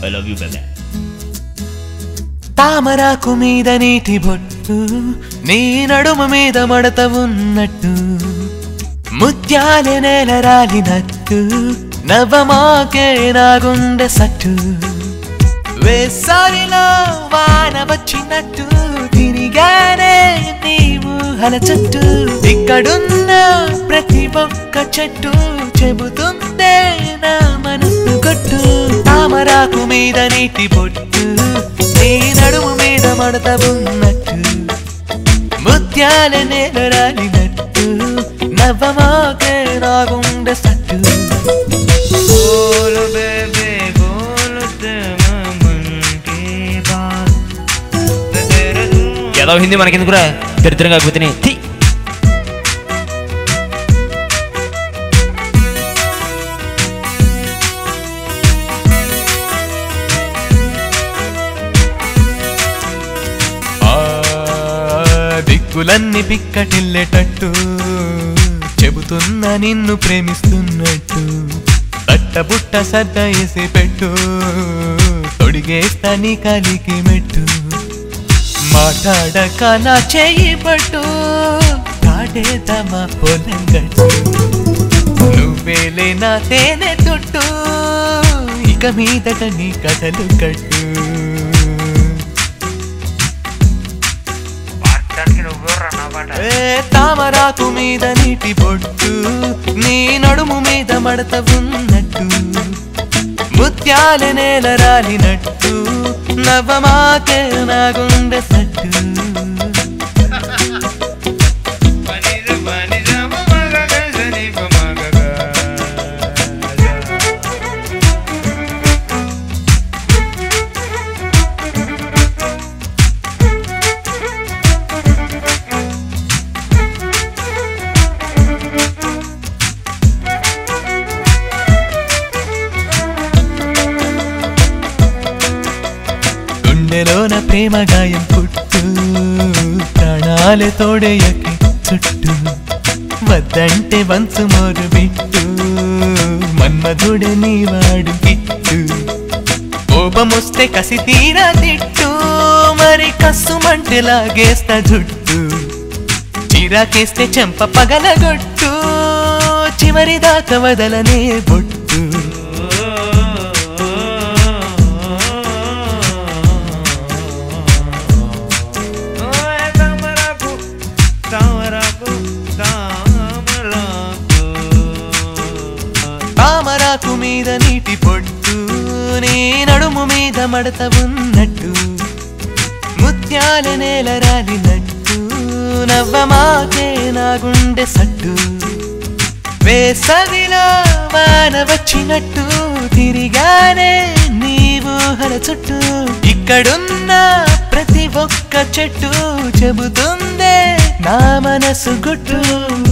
I love you baby తామరాకు మీద నీటి బొట్టు నీ నడుము మీద మడత ఉన్నట్టు ముత్యాల నేల రాలినట్టు నవ్వమాకే నా గుండె సట్టు వేసారిలో వాన వచ్చినట్టు తిరిగానే నీవు హల చుట్టూ ఇక్కడున్న ప్రతి ఒక్క చెట్టు చెబుతుందే నా మనసు కొట్టు తామరాకు మీద నీటి బొట్టు నీ నడుము మీద మడత ఉన్నట్టు ముత్యాల నేల రాలినట్టు నవ్వమాకే నా గుండె సట్టు बोलो बेबे बोलो तेरा मन की बात तेरे ఏదో హిందీ మనకెందుకురా దరిద్రంగా అయిపోతున్నాయి థీ ఆ దిక్కులన్నీ పిక్కటిల్లేటట్టు చెబుతున్న నిన్ను ప్రేమిస్తున్నట్టు తట్టబుట్ట సద్ద వేసి పెట్టు తొడిగేస్తా నీ కాలికి మెట్టు మాట్లాడక నా చెయ్యి పట్టు కాటేద్దామా పొలం గట్టు నువ్వేలే నా తేనె తుట్టు ఇక మీదట నీ కథలు కట్టు పాడటానికి నువ్వు నా పాట ఏ తామరాకు మీద నీటి బొట్టు నీ నడుము మీద మడత ఉన్నట్టు ముత్యాల నేల రాలినట్టు నవ్వమాకే నా గుండె సట్టు పనిజ పనిజ మగగ సని మగగ గుండెలోన ప్రేమ గాయం పుట్టు ప్రాణాలే తోడేయకి చుట్టూ వద్దంటే వంచు మోరు బిట్టు మన్మధుడే నీవాడు కిట్టు కోపమొస్తే కసి తీరా తిట్టు మరి కసుమంటే లాగేస్తా జుట్టు చిరాకేస్తే చెంప పగలగొట్టు చివరి దాకా వదలనే బొట్టు ఓయ్ తామరాకు తామరాకు తామరాకు తామరాకు మీద నీటి పొట్టు నీ నడుము మీద మడత ఉన్నట్టు ముత్యాల నేల రాలినట్టు నవ్వమాకే నా గుండె సట్టు వేసవిలో వాన వచ్చినట్టు తిరిగానే నీవు హల చుట్టూ ఇక్కడున్న ప్రతి ఒక్క చెట్టు చెబుతుందే నా మనసు గుట్టు